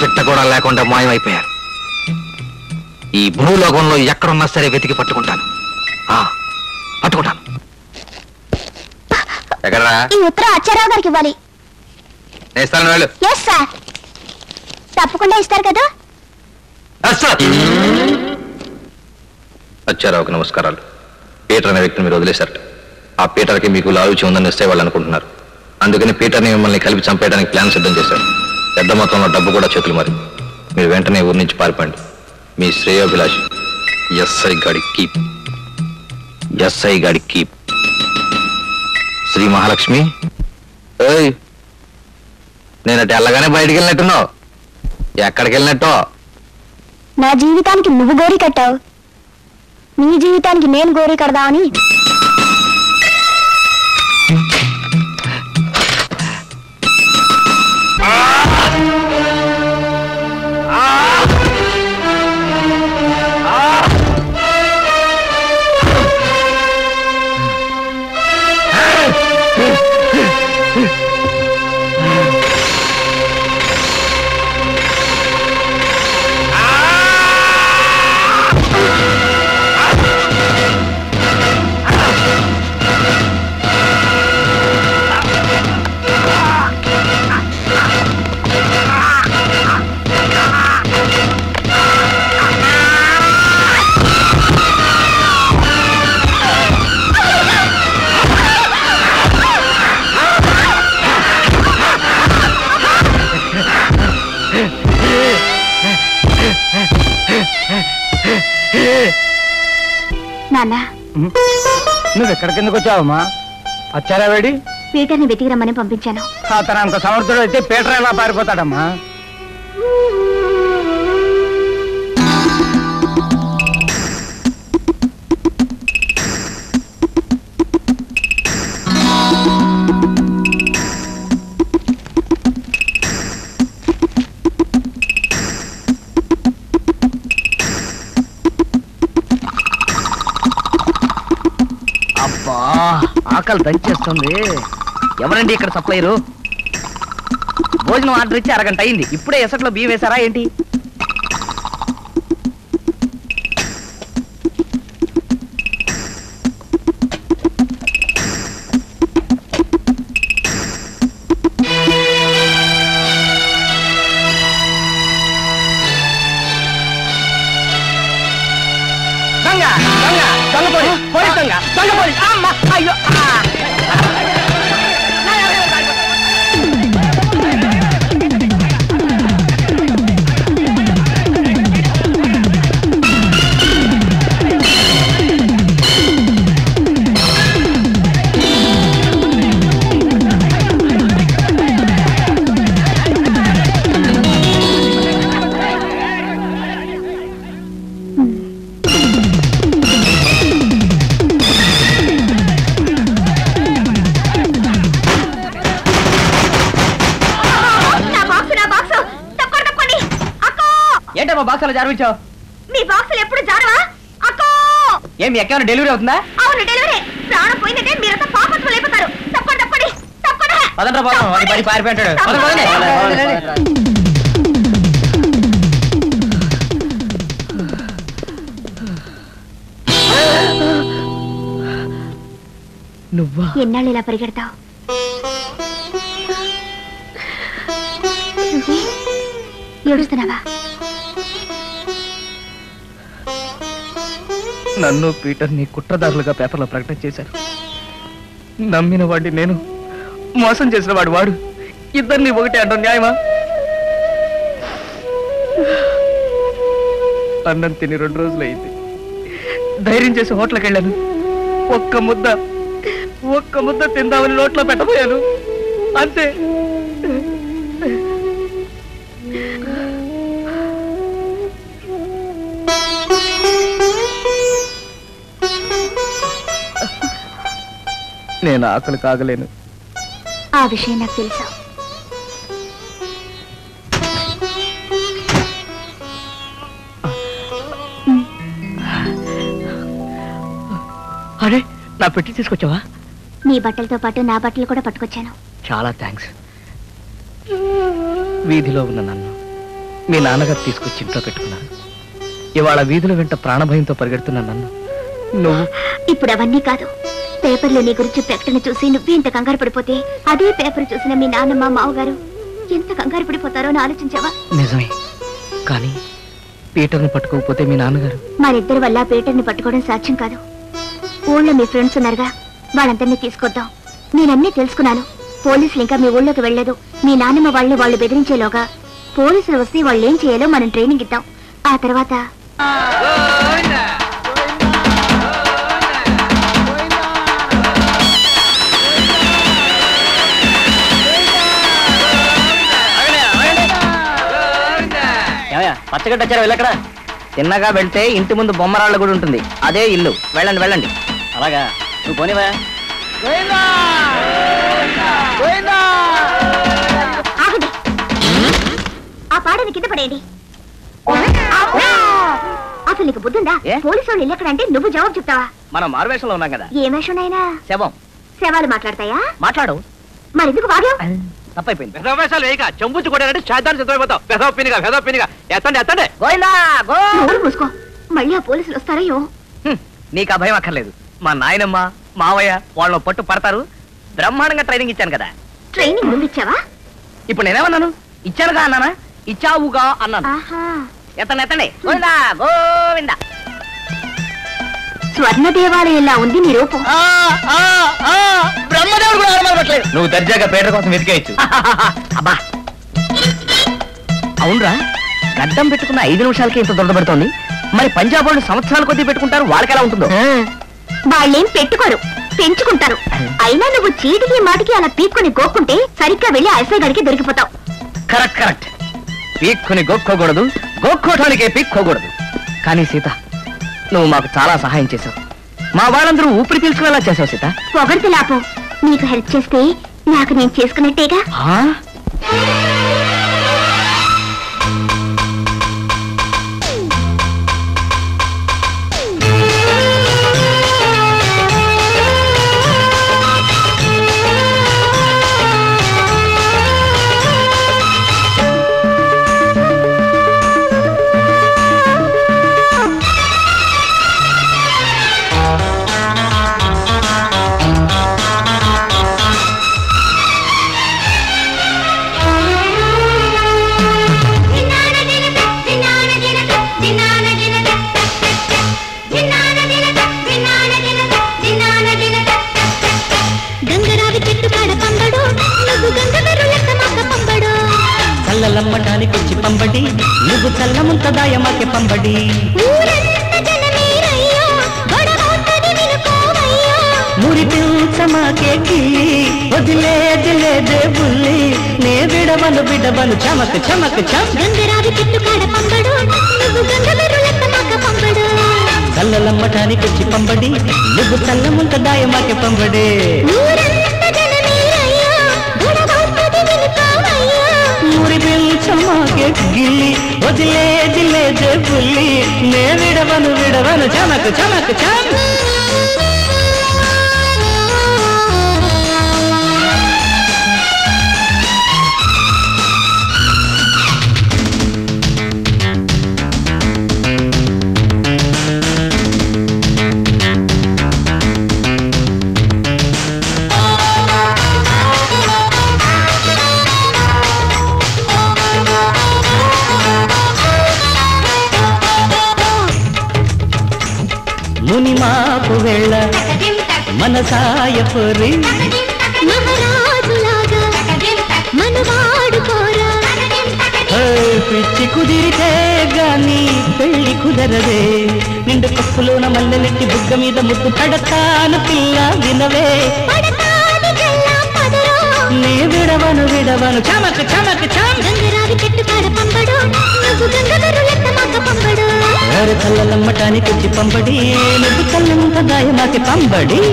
పిట్ట కూడా లేకుండా మాయమైపోయారు ఈ భూలోకంలో ఎక్కడున్నా సరే వెతికి పట్టుకుంటాను ఆ, పట్టుకుంటాను ఎక్కడరా ఈ ఉత్తరం అచ్చారావు గారికి ఇవ్వాలి నేస్తాను వెళ్ళు ఎస్ సార్ తప్పకుండా ఇస్తారు కదా అచ్చారావుకి నమస్కారాలు పీటర్ అనే వ్యక్తిని మీరు వదిలేశారట ఆ పీటర్కి మీకు లాలుచి ఉందని ఇస్తే వాళ్ళు అనుకుంటున్నారు అందుకని పీటర్ని మిమ్మల్ని కలిపి చంపేయడానికి ప్లాన్ సిద్ధం చేశారు పెద్ద మొత్తంలో డబ్బు కూడా చేతులు మరి మీరు వెంటనే ఊరి నుంచి పారిపోండి మీ శ్రేయోభిలాషి ఎస్ఐ గాడి కీప్ ఎస్ఐ గాడి కీప్ శ్రీ మహాలక్ష్మి ఏయ్ నేనట్టు వెళ్ళగానే బయటికి వెళ్ళినట్టున్నావు ఎక్కడికి వెళ్ళినట్టో నా జీవితానికి నువ్వు గోరి కట్టావు నీ జీవితానికి నేను గోరి కడదామని నాన్న నువ్వు ఎక్కడికి ఎందుకు వచ్చావమ్మా వచ్చారా వేడి పీటర్ని వెతికి రమ్మని పంపించాను అతను అంత సమర్థుడు అయితే పీటర్ ఎలా పారిపోతాడమ్మా అబ్బా ఆకలి దంచేస్తుంది ఎవరండి ఇక్కడ సప్లైరు భోజనం ఆర్డర్ ఇచ్చి అరగంట అయింది ఇప్పుడే ఎసట్లో బియ్యం వేశారా ఏంటి దొంగ దొంగ దొంగ పోయి పోయి దొంగ దొంగ పోయి అమ్మ అయ్యో ఆ. నా బాక్స్ నా బాక్స్ తప్పకుండా తప్పండి అక్కో ఏంటమ్మా బాక్స్ అలా జారవించావు మీ బాక్సులు ఎప్పుడు జారవా అక్కో ఏం మీ ఎక్కడ డెలివరీ అవుతుందా అవును డెలివరీ ప్రాణం పోయిందంటే మీరంతా పాపత్తులు అయిపోతారు తప్పకుండా తప్పండి తప్పకుండా పదండ్రా పోదాం వాడి పడి పారిపోయింటాడు పదండి, పదండి. నువ్వా ఎన్నాళ్ళు ఇలా పరిగెడతావు ఏడుస్తున్నావా నన్ను పీటర్ని కుట్రదారులుగా పేపర్లో ప్రకటన చేశారు నమ్మిన వాడిని నేను మోసం చేసిన వాడు వాడు ఇద్దరిని ఒకటే అంటాం న్యాయమా అన్నం తిని రెండు రోజులు అయింది ధైర్యం చేసి హోటల్కి వెళ్ళాను ఒక్క ముద్ద ఒక్క ముద్ద తిందామని నోట్లో పెట్టబోయాను అంతే నేను ఆకలి కాగలేను ఆ విషయం నాకు తెలుసు అరే నా పెట్టి తీసుకొచ్చావా నీ బట్టలతో పాటు నా బట్టలు కూడా పట్టుకొచ్చాను చాలా థ్యాంక్స్ వీధిలో ఉన్న నన్ను మీ నాన్నగారు తీసుకొచ్చి ఇంట్లో పెట్టుకున్నారు ఇవాళ వీధుల వెంట ప్రాణభయంతో పరిగెడుతున్న నన్ను నువ్వు ఇప్పుడు అవన్నీ కాదు పేపర్లో నీ గురించి ప్రకటన చూసి నువ్వే ఇంత కంగారు పడిపోతే అదే పేపర్ చూసిన మీ నాన్నమ్మ మావగారు ఎంత కంగారు పడిపోతారో అని ఆలోచించావా నిజమే కానీ పీటర్ని పట్టుకోకపోతే మీ నాన్నగారు మరిద్దరి వల్ల పీటర్ని పట్టుకోవడం సాధ్యం కాదు ఊళ్ళో మీ ఫ్రెండ్స్ ఉన్నారుగా వాళ్ళందరినీ తీసుకొద్దాం నేనన్నీ తెలుసుకున్నాను పోలీసులు ఇంకా మీ ఊళ్ళోకి వెళ్ళలేదు మీ నాన్నమ్మ వాళ్ళని వాళ్ళు బెదిరించేలోగా పోలీసులు వస్తే వాళ్ళు ఏం చేయాలో మనం ట్రైనింగ్ ఇద్దాం ఆ తర్వాత పచ్చగడ్డ వచ్చారా వెళ్ళక్కడ తిన్నగా వెళ్తే ఇంటి ముందు బొమ్మరాళ్ళ కూడా ఉంటుంది అదే ఇల్లు వెళ్ళండి వెళ్ళండి అలాగా నువ్వు పోనివా ఆగండి ఆ పాడని కింద పడేయండి అసలు నీకు బుద్ధుందా ఏ? పోలీసు వాళ్ళు ఇల్లు ఎక్కడంటే నువ్వు జవాబు చెప్తావా మనం మారువేషంలో ఉన్నాం కదా ఏ వేషంనైనా శవం శవాలు మాట్లాడతాయా మాట్లాడు మరెందుకు వాగావు తప్పైపోయింది విషాలు వేయక చెంబుచ్చు కొట్టారంటే చేద్దాన్ని సిద్ధమైపోతావు వెధవ పినిగా వెధవ పినిగా ఎత్తండి ఎత్తండి గోయిందా గో నోరు మూసుకో మళ్ళీ ఆ పోలీసులు వస్తారో హ్మ్, నీకు ఆ భయం అక్కర్లేదు మా నాయనమ్మ మావయ్య వాళ్ళని పట్టు పడతారు బ్రహ్మాండంగా ట్రైనింగ్ ఇచ్చాను కదా ట్రైనింగ్ ముందు ఇచ్చావా ఇప్పుడు నేనేమన్నాను ఇచ్చానుగా అన్నానా ఇచ్చావుగా అన్నాను ఆహా ఎత్తండి ఎత్తండి గోవిందా గోవిందా స్వర్ణ దేవాలయంలా ఉంది నీ రూపం బ్రహ్మదేవుడు కూడా అనుమానపట్లేదు నువ్వు దర్జాగా పేటర్ కోసం వెతికేయచ్చు అబ్బా అవునరా గడ్డం పెట్టుకున్న ఐదు నిమిషాలకి ఇంత దొరకబెడుతోంది మరి పంజాబ్ వాళ్ళు సంవత్సరాల కొద్దీ పెట్టుకుంటారు వాళ్ళకి ఎలా ఉంటుందో వాళ్ళేం పెట్టుకోరు పెంచుకుంటారు అయినా నువ్వు చీటికి మాటికి అలా పీక్కొని గోక్కుంటే సరిగ్గా వెళ్ళి ఐసై గడికి దొరికిపోతావు కరెక్ట్ కరెక్ట్ పీక్కుని గోక్కోకూడదు గోక్కోటానికే పీక్కోకూడదు కానీ సీత నువ్వు మాకు చాలా సహాయం చేశావు మా వాళ్ళందరూ ఊపిరి పీల్చుకునేలా చేసావు సీత పొగడితే లాపో నీకు హెల్ప్ చేస్తే నాకు నేను చేసుకున్నట్టేగా ఆ? గంగరావి చెట్టు కాడ పంబడు నువ్వు గంగ వెర్రులెక్క మక్క పంబడు చల్లలమ్మటానికి వచ్చి పంబడి నువ్వు చల్లముంత దాయమాకే పంబడి ఊరంతా జనమేరయ్యో గొడవవుతది వినుకోవయ్యో మురిపించమాకే కిల్లి వదిలేది లేదే బుల్లి నే విడవను విడవను చమక్ చమక్ చమ్ గంగరావి చెట్టు కాడ పంబడు నువ్వు గంగ వెర్రులెక్క మక్క పంబడు చల్లలమ్మటానికి వచ్చి పంబడి నువ్వు చల్లముంత దాయమాకే పంబడి ఊరంతా జనమేరయ్యో గొడవవుతది వినుకోవయ్యో మురిపించమాకే గిల్లి వదిలేది లేదే బుల్లి నే విడవను విడవను చమక్ చమక్ చమ్ ముని మాపు వెళ్ళ మనసాయ పొరి మహారాజులాగా మనవాడు కోరా ఓయ్ పిచ్చి కుదిరితే గాని పెళ్లి కుదరదే నిండు కప్పులోన మల్లెలెట్టి బుగ్గ మీద ముద్దు పడతాను పిల్ల వినవే పడతాది కల్లా పదరో నీ విడవను విడవను చమక్ చమక్ చమ్ గంగరావి చెట్టు కాడ పంబడు నువ్వు గంగ వెర్రులెక్క మక్క పంబడు వారి చల్లలమ్మటానికి వచ్చి పంబడి నువ్వు చల్లంత దాయమాకి పంబడి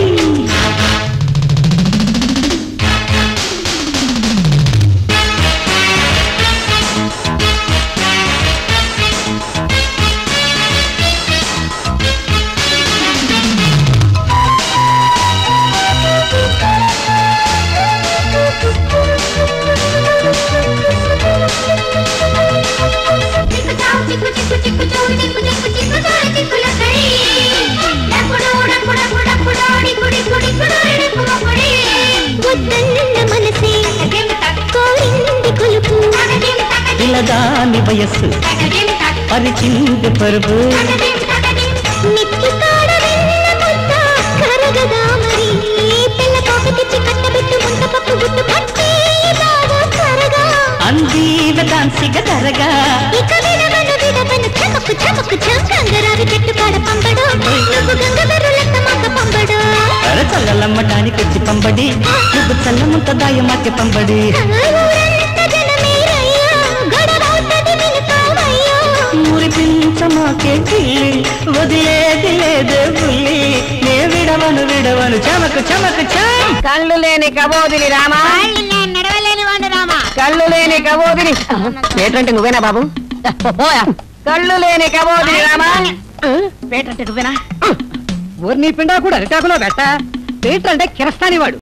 Thank you. పిల్లదాని వయస్సు పరిచింది పరుపు నెత్తి కాడ వెన్న ముద్ద కరగదా మరి పిల్ల కోక తెచ్చి కట్టబెట్టు ముంత పప్పు గుట్టు పట్టి బాగా కరగా అందీవ దాన్సిగ ధరగా ఇక విడవను విడవను చమకు చమకు చం గంగరావి చెట్టు కాడ పంపడు నువ్వు గంగ బెర్రులెక్క మాక పంపడు అర చల్లలమ్మటానికి వచ్చి పంబడి నువ్వు చల్లమంత దాయమాకి పంబడి ఊరంత జనమేరయ్యా గొడవవుతది వినుకోవయ్యా మురిపించమాకే కిల్లి వదిలేది లేదే పుల్లి నే విడవను విడవను చమకు చమకు చం కళ్ళు లేని కబోదిని రామా నడవలేని వాడు రామా కళ్ళు లేని కబోదిని పేటంటే నువ్వేనా బాబు పోయా కళ్ళు లేని కబోదిని రామా పేటంటే నువ్వేనా ఊరిని పిండా కూడా అరిటాకులో పెట్ట పేటర్ అంటే కిరస్తాని వాడు